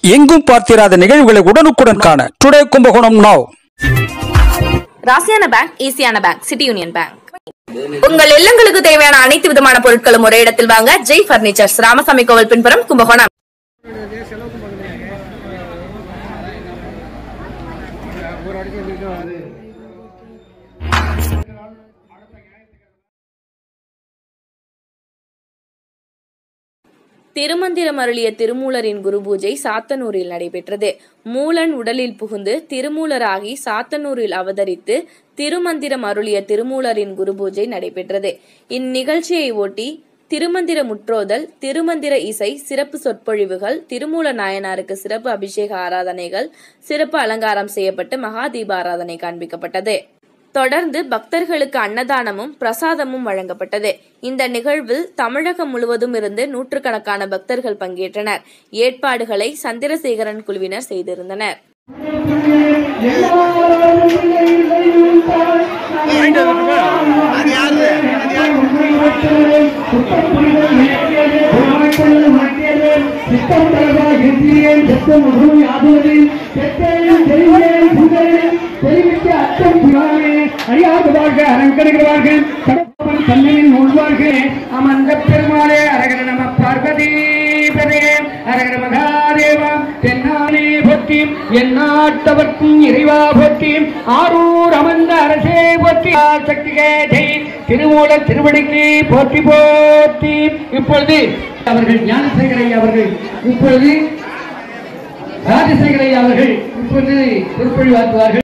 எங்கும் பார்த்திராத நிகழ்வுகளை உடனுக்குடன் காண டுடே கும்பகோணம் நாவ் ராசியான பேங்க் ஈஸியான பேங்க் சிட்டி யூனியன் பேங்க் உங்கள் இல்லங்களுக்கு தேவையான அனைத்து விதமான பொருட்களும் ஒரே இடத்தில் வாங்க ஜெய் பர்னிச்சர்ஸ் ராமசாமி கோவில் பின்புறம் கும்பகோணம் திருமந்திரம் அருளிய திருமூலரின் குரு பூஜை சாத்தனூரில் நடைபெற்றது மூலன் உடலில் புகுந்து திருமூலராகி சாத்தனூரில் அவதரித்து திருமந்திரம் அருளிய திருமூலரின் குரு பூஜை நடைபெற்றது இந்நிகழ்ச்சியை ஒட்டி திருமந்திர முற்றோதல் திருமந்திர இசை சிறப்பு சொற்பொழிவுகள் திருமூல நாயனாருக்கு சிறப்பு அபிஷேக ஆராதனைகள் சிறப்பு அலங்காரம் செய்யப்பட்டு மகா தீப ஆராதனை காண்பிக்கப்பட்டது தொடர்ந்து பக்தர்களுக்கு அன்னதானமும் பிரசாதமும் வழங்கப்பட்டது இந்த நிகழ்வில் தமிழகம் முழுவதும் இருந்து நூற்றுக்கணக்கான பக்தர்கள் பங்கேற்றனர் ஏற்பாடுகளை சந்திரசேகரன் குழுவினர் செய்திருந்தனர் அமர்ந்த பெருமாளே அரகர நம பார்வதி பதையே அரகர மகாதேவா தென்னானே போற்றி எந்நாட்டவர்க்கும் இறைவா போற்றி ஆரூர் அமர்ந்த அரசே போற்றி சக்திகே ஜெய் திருமூல திருவடிக்கு போற்றி போற்றி இப்பொழுது அவர்கள் ஞானசேகரை அவர்கள் இப்பொழுது ராஜசேகரை அவர்கள் இப்பொழுது பொறுப்பொழிவாக்குவார்கள்